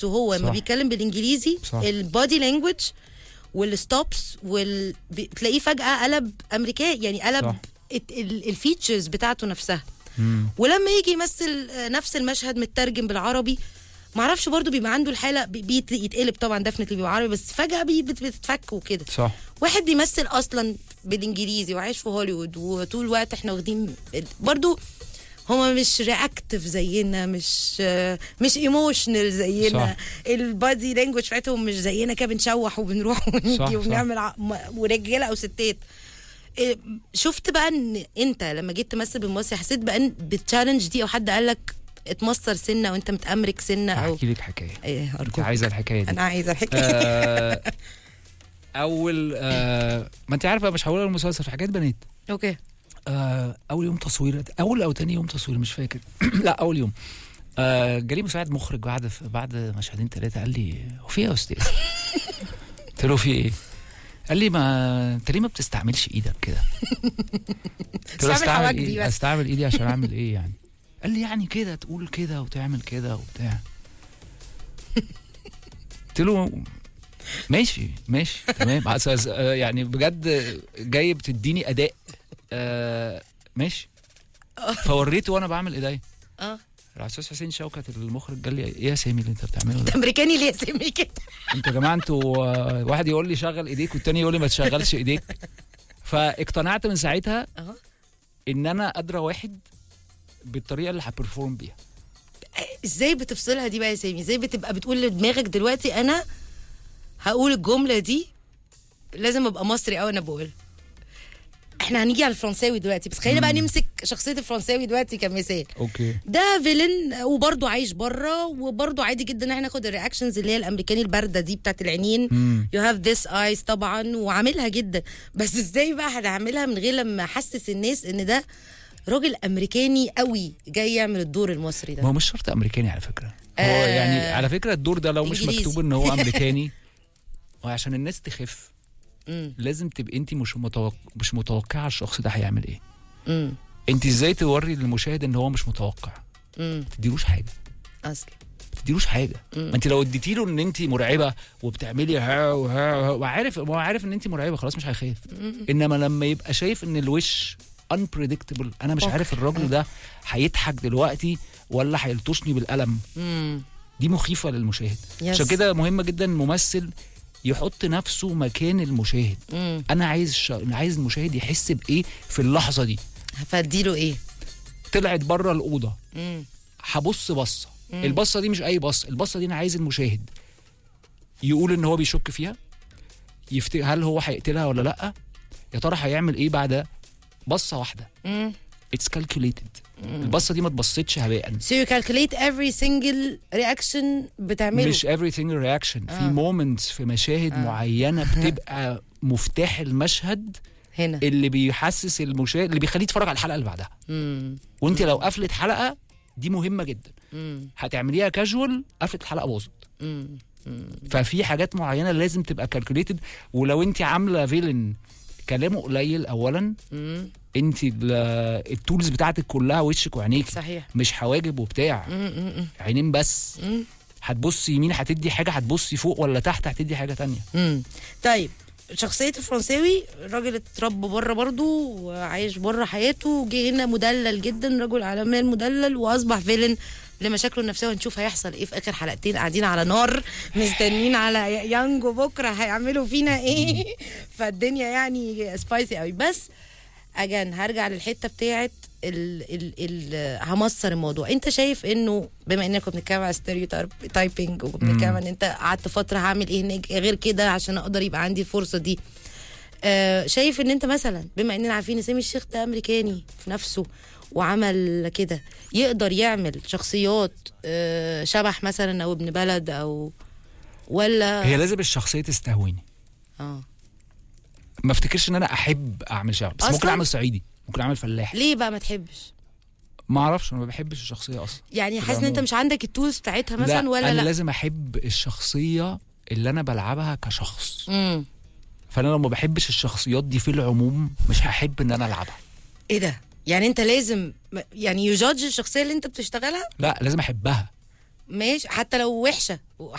طريقته هو لما صح. بيتكلم بالانجليزي صح. البودي لانجوج والستوبس وال... بي- تلاقيه فجاه قلب امريكاني يعني قلب صح. الت- ال- الفيتشرز بتاعته نفسها مم. ولما يجي يمثل آه، نفس المشهد مترجم بالعربي معرفش برضو بيبقى عنده الحاله بي- بيت- يتقلب طبعا دفنتلي بيبقى عربي بس فجاه بي- بت- بتتفك وكده صح واحد بيمثل اصلا بالانجليزي وعايش في هوليوود وطول الوقت احنا واخدين برضو هما مش رياكتيف زينا مش آه، مش ايموشنال زينا صح. البادي لانجوج بتاعتهم مش زينا كده بنشوح وبنروح صح، ونيجي صح. وبنعمل ع- م- ورجاله او ستات إيه، شفت بقى ان انت لما جيت تمثل بالمصري حسيت بقى ان بالتشالنج دي او حد قال لك اتمصر سنه وانت متامرك سنه او هحكي لك حكايه ايه انت ارجوك عايزه الحكايه دي انا عايزه الحكايه آه، اول آه، ما انت عارفه مش هقول المسلسل في حاجات بنات اوكي آه، اول يوم تصوير اول او تاني يوم تصوير مش فاكر لا اول يوم آه، جالي مساعد مخرج بعد بعد مشهدين ثلاثه قال لي هو في ايه يا استاذ؟ قلت له في ايه؟ قال لي ما انت ليه ما بتستعملش ايدك كده؟ قلت له استعمل استعمل حواجبي إيه؟ بس. استعمل ايدي عشان اعمل ايه يعني؟ قال لي يعني كده تقول كده وتعمل كده وبتاع قلت له ماشي ماشي تمام أساس- آه، يعني بجد جاي بتديني اداء آه ماشي فوريته وانا بعمل ايديا اه الاستاذ حسين شوكت المخرج قال لي ايه يا سامي اللي انت بتعمله انت ده امريكاني ليه سمي كده انتوا يا جماعه انتوا آه، واحد يقول لي شغل ايديك والتاني يقول لي ما تشغلش ايديك فاقتنعت من ساعتها اه ان انا ادرى واحد بالطريقه اللي هبرفورم بيها ازاي بتفصلها دي بقى يا سامي ازاي بتبقى بتقول لدماغك دلوقتي انا هقول الجمله دي لازم ابقى مصري قوي انا بقول احنا هنيجي على الفرنساوي دلوقتي بس خلينا بقى نمسك شخصيه الفرنساوي دلوقتي كمثال اوكي ده فيلن وبرضه عايش بره وبرضه عادي جدا ان احنا ناخد الرياكشنز اللي هي الامريكاني البارده دي بتاعت العينين مم. يو هاف ذس ايز طبعا وعاملها جدا بس ازاي بقى هتعملها من غير لما احسس الناس ان ده راجل امريكاني قوي جاي يعمل الدور المصري ده ما هو مش شرط امريكاني على فكره هو آه. يعني على فكره الدور ده لو مش إنجليزي. مكتوب ان هو امريكاني وعشان الناس تخف مم. لازم تبقي انت مش متوقع مش متوقعه الشخص ده هيعمل ايه امم انت ازاي توري للمشاهد ان هو مش متوقع امم ما تديلوش حاجه اصلا ما تديلوش حاجه مم. ما انت لو اديتي له ان انت مرعبه وبتعملي ها وها وها وعارف هو عارف ان انت مرعبه خلاص مش هيخاف انما لما يبقى شايف ان الوش unpredictable انا مش أوكي. عارف الراجل ده هيضحك دلوقتي ولا هيلطشني بالقلم امم دي مخيفه للمشاهد Yes. عشان كده مهم جدا الممثل يحط نفسه مكان المشاهد امم انا عايز الش... عايز المشاهد يحس بايه في اللحظه دي هفديله ايه طلعت بره الاوضه امم هبص بصه البصه دي مش اي بصه البصه دي انا عايز المشاهد يقول ان هو بيشك فيها يفت... هل هو هيقتلها ولا لا يا ترى هيعمل ايه بعد بصه واحده امم اتس كالكوليتد البصه دي ما اتبصتش هباء So you calculate every single reaction بتعمله مش everything reaction في آه. مومنتس في مشاهد معينه بتبقى مفتاح المشهد هنا اللي بيحسس المشاهد اللي بيخليه يتفرج على الحلقه اللي بعدها امم وانت لو قفلت حلقه دي مهمه جدا امم هتعمليها كاجوال قفلت الحلقه باظت امم ففي حاجات معينه لازم تبقى كالكوليتد ولو انت عامله فيلن كلامه قليل اولا امم انت ال- التولز بتاعتك كلها وشك وعينيك صحيح مش حواجب وبتاع امم عينين بس امم هتبصي يمين هتدي حاجه هتبصي فوق ولا تحت هتدي حاجه تانية امم طيب شخصية الفرنساوي راجل اتربى بره برضه وعايش بره حياته جه هنا مدلل جدا رجل على مال مدلل واصبح فيلن لمشاكله النفسيه ونشوف هيحصل ايه في اخر حلقتين قاعدين على نار مستنين على يانجو بكره هيعملوا فينا ايه فالدنيا يعني سبايسي قوي بس اجان هرجع للحته بتاعت ال ال ال همصر الموضوع انت شايف انه بما اننا كنا بنتكلم على ستيريو تايبنج وبنتكلم ان انت قعدت فتره هعمل ايه هناك غير كده عشان اقدر يبقى عندي الفرصه دي آه شايف ان انت مثلا بما اننا عارفين ان سامي الشيخ ده امريكاني في نفسه وعمل كده يقدر يعمل شخصيات آه شبح مثلا او ابن بلد او ولا هي لازم الشخصيه تستهويني اه ما افتكرش ان انا احب اعمل شعب بس أصلاً؟ ممكن اعمل صعيدي ممكن اعمل فلاح ليه بقى ما تحبش ما اعرفش انا ما بحبش الشخصيه اصلا يعني في حاسس ان انت العموم. مش عندك التولز بتاعتها مثلا ولا انا لا لازم احب الشخصيه اللي انا بلعبها كشخص امم فانا لو ما بحبش الشخصيات دي في العموم مش هحب ان انا العبها ايه ده يعني انت لازم يعني يجادج الشخصيه اللي انت بتشتغلها لا لازم احبها ماشي حتى لو وحشه